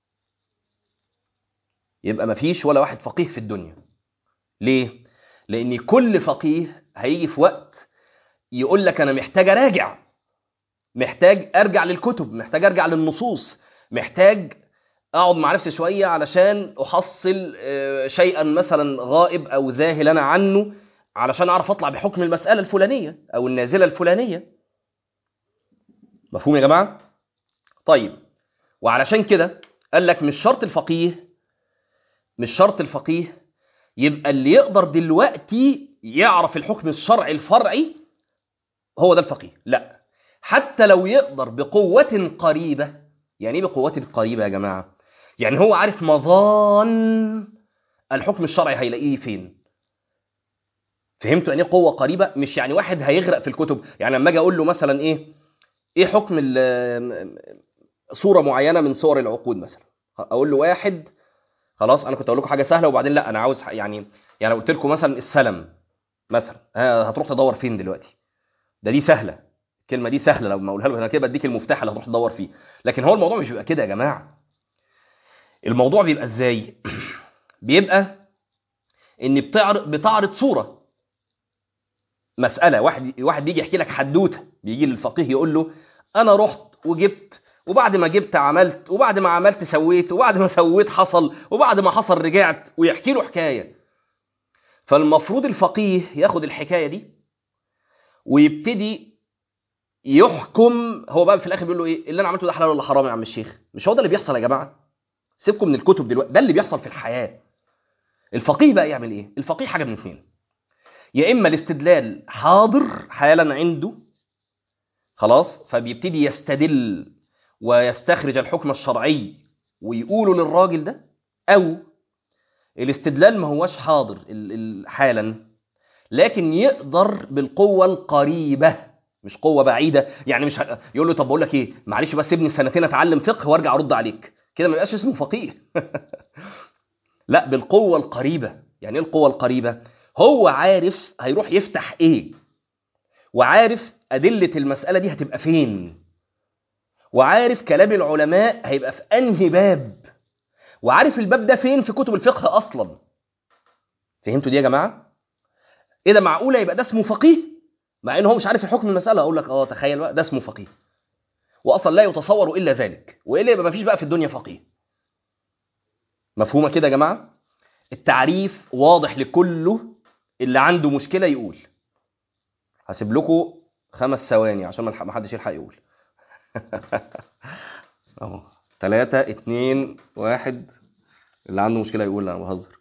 يبقى مفيش ولا واحد فقيه في الدنيا ليه لان كل فقيه هيجي في وقت يقول لك انا محتاج اراجع محتاج ارجع للكتب محتاج ارجع للنصوص محتاج اقعد مع نفسي شويه علشان احصل شيئا مثلا غائب او ذاهل انا عنه علشان اعرف اطلع بحكم المساله الفلانيه او النازله الفلانيه مفهوم يا جماعه طيب وعلشان كده قال لك مش شرط الفقيه مش شرط الفقيه يبقى اللي يقدر دلوقتي يعرف الحكم الشرعي الفرعي هو ده الفقيه لا حتى لو يقدر بقوة قريبة يعني ايه بقوة قريبة يا جماعة يعني هو عارف مظان الحكم الشرعي هيلاقيه فين فهمتوا يعني ايه قوة قريبة مش يعني واحد هيغرق في الكتب يعني لما اجي اقول له مثلا ايه ايه حكم صورة معينة من صور العقود مثلا اقول له واحد خلاص انا كنت اقول لكم حاجة سهلة وبعدين لا انا عاوز يعني يعني قلت لكم مثلا السلم مثلا هتروح تدور فين دلوقتي ده دي سهله الكلمه دي سهله لو ما اقولها له انا كده بديك المفتاح اللي هتروح تدور فيه لكن هو الموضوع مش بيبقى كده يا جماعه الموضوع بيبقى ازاي بيبقى ان بتعرض بتعرض صوره مساله واحد واحد بيجي يحكي لك حدوته بيجي للفقيه يقول له انا رحت وجبت وبعد ما جبت عملت وبعد ما عملت سويت وبعد ما سويت حصل وبعد ما حصل رجعت ويحكي له حكايه فالمفروض الفقيه ياخد الحكايه دي ويبتدي يحكم هو بقى في الاخر بيقول له ايه اللي انا عملته ده حلال ولا حرام يا عم الشيخ مش هو ده اللي بيحصل يا جماعه سيبكم من الكتب دلوقتي ده اللي بيحصل في الحياه الفقيه بقى يعمل ايه الفقيه حاجه من اثنين يا اما الاستدلال حاضر حالا عنده خلاص فبيبتدي يستدل ويستخرج الحكم الشرعي ويقوله للراجل ده او الاستدلال ما هوش حاضر حالا لكن يقدر بالقوة القريبة مش قوة بعيدة يعني مش ه... يقول له طب بقول لك ايه معلش بس ابني سنتين اتعلم فقه وارجع ارد عليك كده ما يبقاش اسمه فقيه لا بالقوة القريبة يعني ايه القوة القريبة هو عارف هيروح يفتح ايه وعارف أدلة المسألة دي هتبقى فين وعارف كلام العلماء هيبقى في أنهي باب وعارف الباب ده فين في كتب الفقه أصلا فهمتوا دي يا جماعة؟ ايه ده معقوله يبقى ده اسمه فقيه مع ان هو مش عارف الحكم المساله اقول لك اه تخيل بقى ده اسمه فقيه واصلا لا يتصور الا ذلك والا يبقى مفيش بقى في الدنيا فقيه مفهومه كده يا جماعه التعريف واضح لكله اللي عنده مشكله يقول هسيب لكم خمس ثواني عشان ما حدش يلحق يقول اهو ثلاثة اتنين واحد اللي عنده مشكلة يقول انا بهزر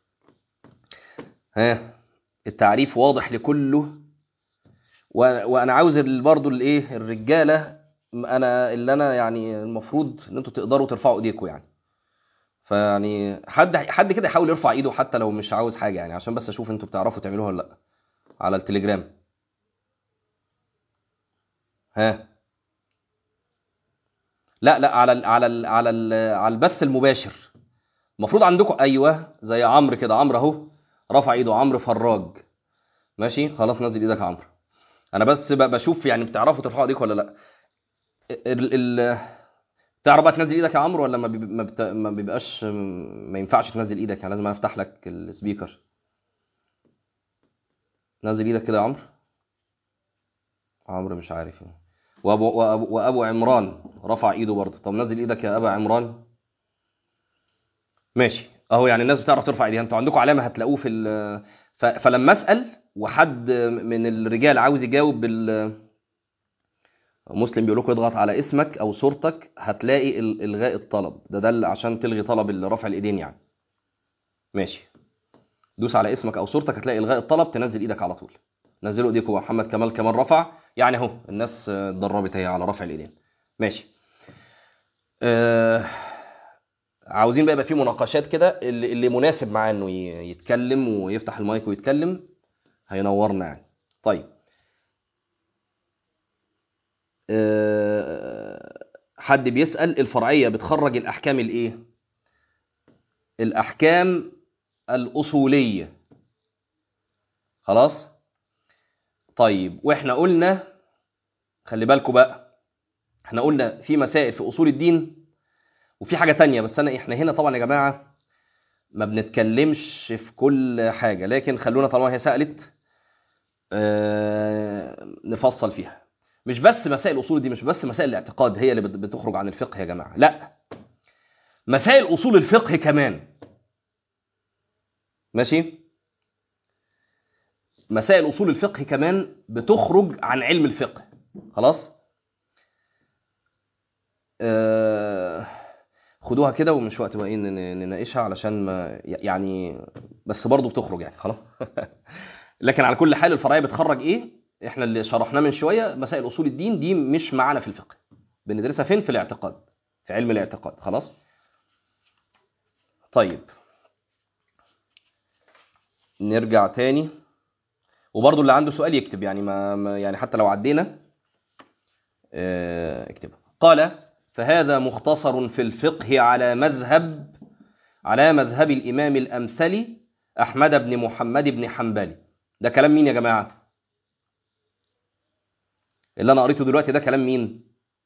ها التعريف واضح لكله وانا عاوز برضو الايه الرجاله انا اللي انا يعني المفروض ان انتوا تقدروا ترفعوا ايديكم يعني فيعني حد حد كده يحاول يرفع ايده حتى لو مش عاوز حاجه يعني عشان بس اشوف انتوا بتعرفوا تعملوها ولا لا على التليجرام ها لا لا على ال على ال على ال على البث المباشر المفروض عندكم ايوه زي عمرو كده عمرو اهو رفع ايده عمرو فراج ماشي خلاص نزل ايدك يا عمرو انا بس بشوف يعني بتعرفوا ترفعوا ايديكم ولا لا ال ال تعرف بقى تنزل ايدك يا عمرو ولا ما بيب- ما بت- ما بيبقاش ما ينفعش تنزل ايدك يعني لازم أنا افتح لك السبيكر نزل ايدك كده يا عمرو عمرو مش عارف يعني. وابو وابو, وأبو عمران رفع ايده برضه طب نزل ايدك يا ابا عمران ماشي اهو يعني الناس بتعرف ترفع ايديها انتوا عندكم علامه هتلاقوه في ال- ف... فلما اسال وحد من الرجال عاوز يجاوب بال مسلم بيقول لكم اضغط على اسمك او صورتك هتلاقي ال- الغاء الطلب ده ده عشان تلغي طلب رفع الايدين يعني ماشي دوس على اسمك او صورتك هتلاقي الغاء الطلب تنزل ايدك على طول نزلوا ايديكم محمد كمال كمان رفع يعني اهو الناس آه، اتدربت هي على رفع الايدين ماشي آه عاوزين بقى يبقى في مناقشات كده اللي, اللي مناسب معاه انه ي- يتكلم ويفتح المايك ويتكلم هينورنا يعني طيب آه، حد بيسأل الفرعية بتخرج الأحكام الإيه؟ الأحكام الأصولية خلاص؟ طيب وإحنا قلنا خلي بالكوا بقى إحنا قلنا في مسائل في أصول الدين وفي حاجة تانية بس أنا إحنا هنا طبعا يا جماعة ما بنتكلمش في كل حاجة لكن خلونا طالما هي سألت آه، نفصل فيها مش بس مسائل اصول دي مش بس مسائل الاعتقاد هي اللي بت- بتخرج عن الفقه يا جماعه لا مسائل اصول الفقه كمان ماشي مسائل اصول الفقه كمان بتخرج عن علم الفقه خلاص آه خدوها كده ومش وقت بقى ايه نن- نناقشها علشان ما يعني بس برضه بتخرج يعني خلاص لكن على كل حال الفرعيه بتخرج ايه احنا اللي شرحناه من شويه مسائل اصول الدين دي مش معانا في الفقه بندرسها فين في الاعتقاد في علم الاعتقاد خلاص طيب نرجع تاني وبرضه اللي عنده سؤال يكتب يعني ما ما- يعني حتى لو عدينا آه، اكتبه قال فهذا مختصر في الفقه على مذهب على مذهب الإمام الأمثلي أحمد بن محمد بن حنبل ده كلام مين يا جماعة؟ اللي أنا قريته دلوقتي ده كلام مين؟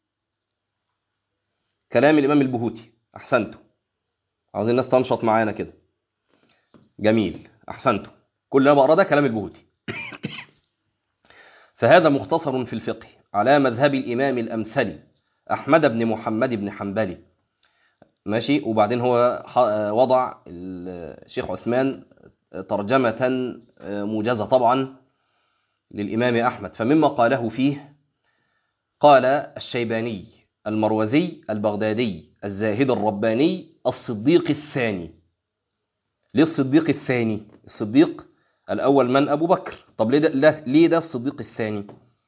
كلام الإمام البهوتي أحسنتوا عاوزين الناس تنشط معانا كده جميل أحسنتوا كل اللي أنا بقراه ده كلام البهوتي فهذا مختصر في الفقه على مذهب الإمام الأمثلي أحمد بن محمد بن حنبل ماشي وبعدين هو ح- وضع الشيخ عثمان ترجمة موجزة طبعا للإمام أحمد فمما قاله فيه قال الشيباني المروزي البغدادي الزاهد الرباني الصديق الثاني ليه الصديق الثاني الصديق الأول من أبو بكر طب ليه ده, لا- ليه ده الصديق الثاني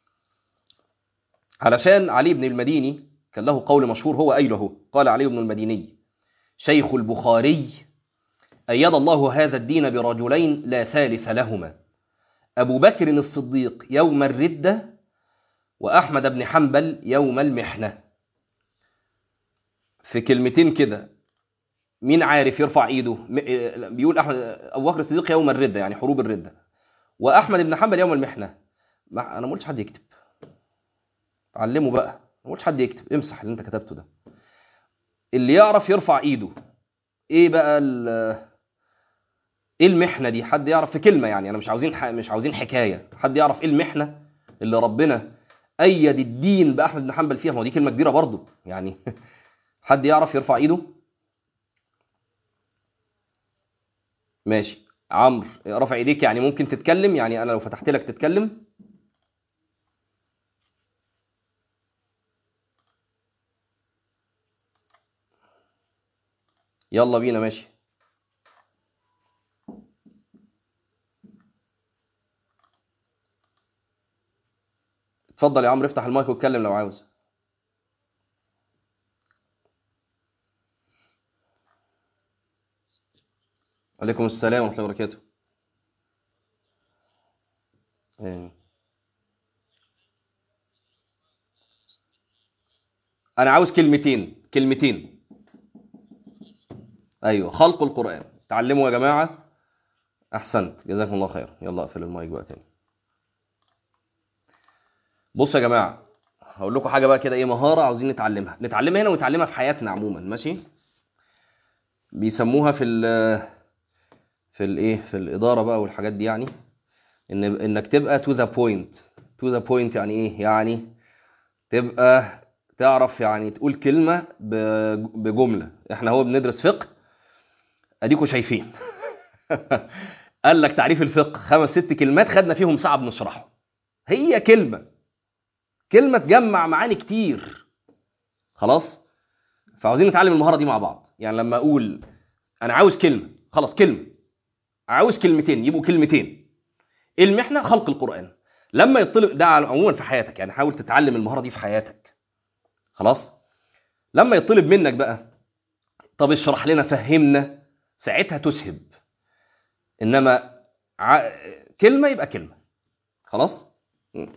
علشان علي بن المديني كان له قول مشهور هو قايله قال علي بن المديني شيخ البخاري أيد الله هذا الدين برجلين لا ثالث لهما أبو بكر الصديق يوم الردة وأحمد بن حنبل يوم المحنة في كلمتين كده مين عارف يرفع ايده م- بيقول احمد ابو بكر الصديق يوم الرده يعني حروب الرده واحمد بن حنبل يوم المحنه ما انا ما قلتش حد يكتب علمه بقى ما قلتش حد يكتب امسح اللي انت كتبته ده اللي يعرف يرفع ايده ايه بقى ال ايه المحنه دي حد يعرف في كلمه يعني انا مش عاوزين ح... مش عاوزين حكايه حد يعرف ايه المحنه اللي ربنا ايد الدين باحمد بن حنبل فيها ما هو دي كلمه كبيره برضه يعني حد يعرف يرفع ايده ماشي عمرو رفع ايديك يعني ممكن تتكلم يعني انا لو فتحت لك تتكلم يلا بينا ماشي اتفضل يا عمرو افتح المايك واتكلم لو عاوز عليكم السلام ورحمة الله وبركاته آمين. أنا عاوز كلمتين كلمتين أيوه خلق القرآن تعلموا يا جماعة أحسنت جزاكم الله خير يلا أقفل المايك بقى تاني بص يا جماعة هقول لكم حاجه بقى كده ايه مهاره عاوزين نتعلمها نتعلمها هنا ونتعلمها في حياتنا عموما ماشي بيسموها في ال في الايه في الاداره بقى والحاجات دي يعني ان انك تبقى تو ذا بوينت تو ذا بوينت يعني ايه يعني تبقى تعرف يعني تقول كلمه ب- بجمله احنا هو بندرس فقه اديكوا شايفين قال لك تعريف الفقه خمس ست كلمات خدنا فيهم ساعه بنشرحه هي كلمه كلمه تجمع معاني كتير خلاص فعاوزين نتعلم المهاره دي مع بعض يعني لما اقول انا عاوز كلمه خلاص كلمه عاوز كلمتين يبقوا كلمتين ايه المحنه خلق القران لما يطلب ده على- عموما في حياتك يعني حاول تتعلم المهاره دي في حياتك خلاص لما يطلب منك بقى طب اشرح لنا فهمنا ساعتها تسهب انما ع... كلمه يبقى كلمه خلاص م.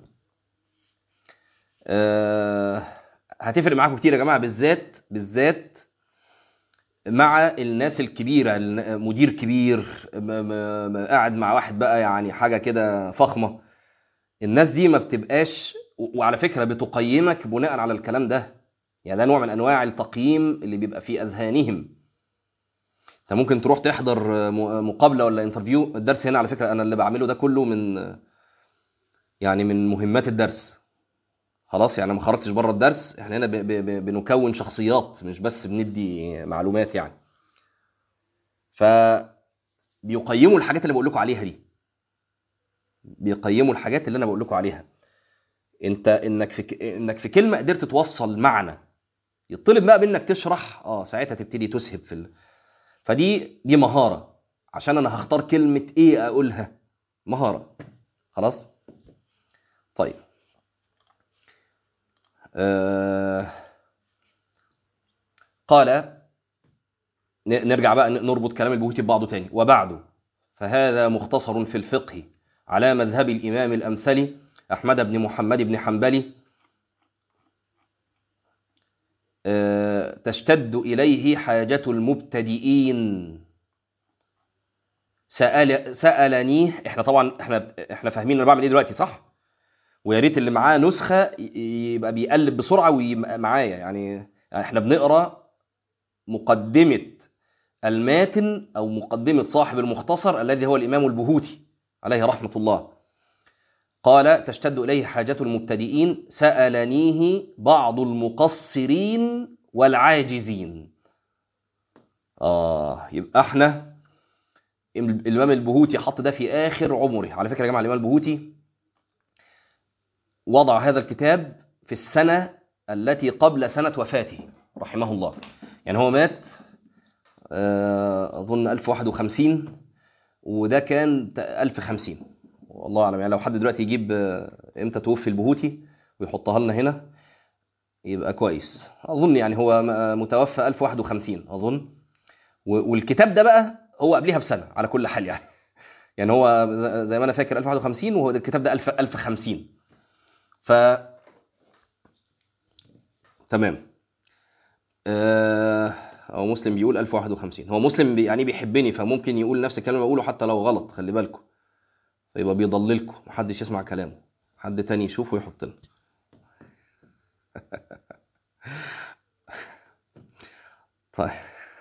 آه... هتفرق معاكم كتير يا جماعه بالذات بالذات مع الناس الكبيره الن- مدير كبير م... م... م... قاعد مع واحد بقى يعني حاجه كده فخمه الناس دي ما بتبقاش و- وعلى فكره بتقيمك بناء على الكلام ده يعني ده نوع من انواع التقييم اللي بيبقى في اذهانهم انت ممكن تروح تحضر م- مقابله ولا انترفيو الدرس هنا على فكره انا اللي بعمله ده كله من يعني من مهمات الدرس خلاص يعني ما خرجتش بره الدرس احنا هنا ب- ب- ب- بنكون شخصيات مش بس بندي معلومات يعني ف بيقيموا الحاجات اللي بقول لكم عليها دي بيقيموا الحاجات اللي انا بقول لكم عليها انت انك في ك- انك في كلمه قدرت توصل معنى يطلب بقى منك تشرح اه ساعتها تبتدي تسهب في ال... فدي دي مهاره عشان انا هختار كلمه ايه اقولها مهاره خلاص طيب آه... قال ن- نرجع بقى ن- نربط كلام البهوتي ببعضه تاني وبعده فهذا مختصر في الفقه على مذهب الإمام الأمثلي أحمد بن محمد بن حنبلي آه، تشتد إليه حاجة المبتدئين سأل سألني احنا طبعا احنا احنا فاهمين انا بعمل ايه دلوقتي صح؟ ويا ريت اللي معاه نسخة ي- يبقى بيقلب بسرعة ومعايا يعني احنا بنقرا مقدمة الماتن أو مقدمة صاحب المختصر الذي هو الإمام البهوتي عليه رحمة الله قال تشتد إليه حاجة المبتدئين سألنيه بعض المقصرين والعاجزين آه يبقى احنا الإمام البهوتي حط ده في آخر عمره على فكرة يا جماعة الإمام البهوتي وضع هذا الكتاب في السنة التي قبل سنة وفاته رحمه الله يعني هو مات آه، أظن 1051 وده كان 1050 والله أعلم يعني لو حد دلوقتي يجيب آه، إمتى توفي البهوتي ويحطها لنا هنا يبقى كويس أظن يعني هو م- متوفى 1051 أظن و- والكتاب ده بقى هو قبلها بسنة على كل حال يعني يعني هو ز- زي ما أنا فاكر 1051 وهو ده الكتاب ده 1000 1050 ف تمام آه، او مسلم بيقول 1051 هو مسلم بي يعني بيحبني فممكن يقول نفس الكلام اللي بقوله حتى لو غلط خلي بالكم فيبقى بيضللكم محدش يسمع كلامه حد تاني يشوفه ويحط لنا طيب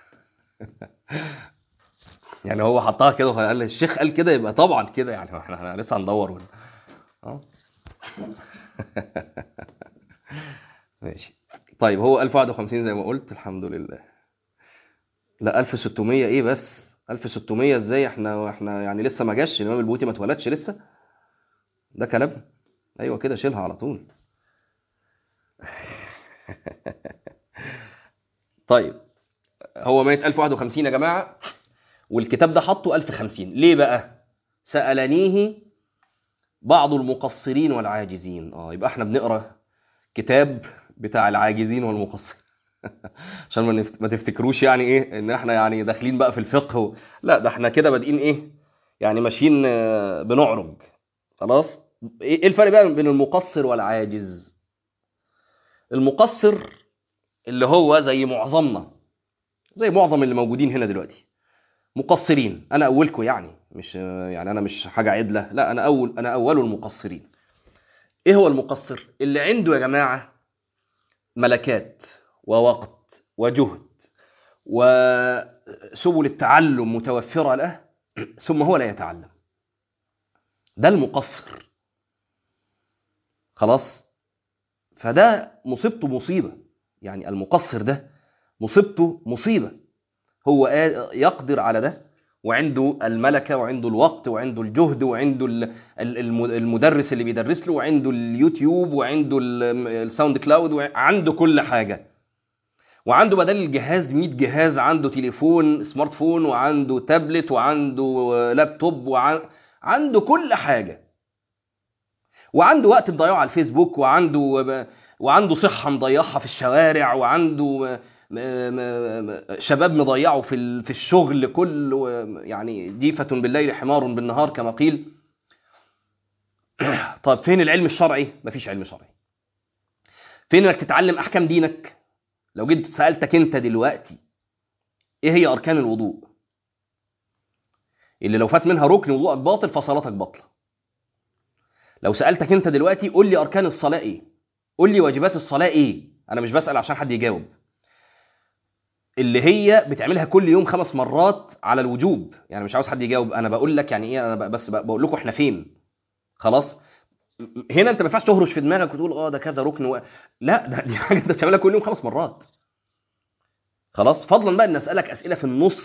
يعني هو حطها كده وقال لي الشيخ قال كده يبقى طبعا كده يعني احنا احنا لسه هندور ولا اه ماشي طيب هو 1051 زي ما قلت الحمد لله لا 1600 ايه بس 1600 ازاي احنا احنا يعني لسه ما جاش الامام البوتي ما اتولدش لسه ده كلام ايوه كده شيلها على طول طيب هو مات 1051 يا جماعه والكتاب ده حطه 1050 ليه بقى سالنيه بعض المقصرين والعاجزين اه يبقى احنا بنقرا كتاب بتاع العاجزين والمقصرين عشان ما نفت- ما تفتكروش يعني ايه ان احنا يعني داخلين بقى في الفقه و... لا ده احنا كده بادئين ايه يعني ماشيين آه، بنعرج خلاص ايه إيه الفرق بقى بين المقصر والعاجز المقصر اللي هو زي معظمنا زي معظم اللي موجودين هنا دلوقتي مقصرين انا اولكم يعني مش آه، يعني انا مش حاجه عدله لا انا اول انا اول المقصرين ايه هو المقصر اللي عنده يا جماعه ملكات ووقت وجهد وسبل التعلم متوفره له ثم هو لا يتعلم ده المقصر خلاص فده مصيبته مصيبه يعني المقصر ده مصيبته مصيبه هو يقدر على ده وعنده الملكه وعنده الوقت وعنده الجهد وعنده المدرس اللي بيدرس له وعنده اليوتيوب وعنده الساوند كلاود وعنده كل حاجه وعنده بدل الجهاز 100 جهاز عنده تليفون سمارت فون وعنده تابلت وعنده لابتوب وعنده كل حاجه وعنده وقت مضيعه على الفيسبوك وعنده وعنده صحه مضيعها في الشوارع وعنده شباب مضيعه في في الشغل كل يعني جيفة بالليل حمار بالنهار كما قيل طب فين العلم الشرعي مفيش علم شرعي فين انك تتعلم احكام دينك لو جيت سالتك انت دلوقتي ايه هي اركان الوضوء اللي لو فات منها ركن وضوءك باطل فصلاتك باطله لو سالتك انت دلوقتي قول لي اركان الصلاه ايه قول لي واجبات الصلاه ايه انا مش بسال عشان حد يجاوب اللي هي بتعملها كل يوم خمس مرات على الوجوب يعني مش عاوز حد يجاوب انا بقول لك يعني ايه انا بس بقول لكم احنا فين خلاص هنا انت ما ينفعش تهرش في دماغك وتقول اه ده كذا ركن و... لا ده دي حاجه انت بتعملها كل يوم خمس مرات خلاص فضلا بقى ان اسالك اسئله في النص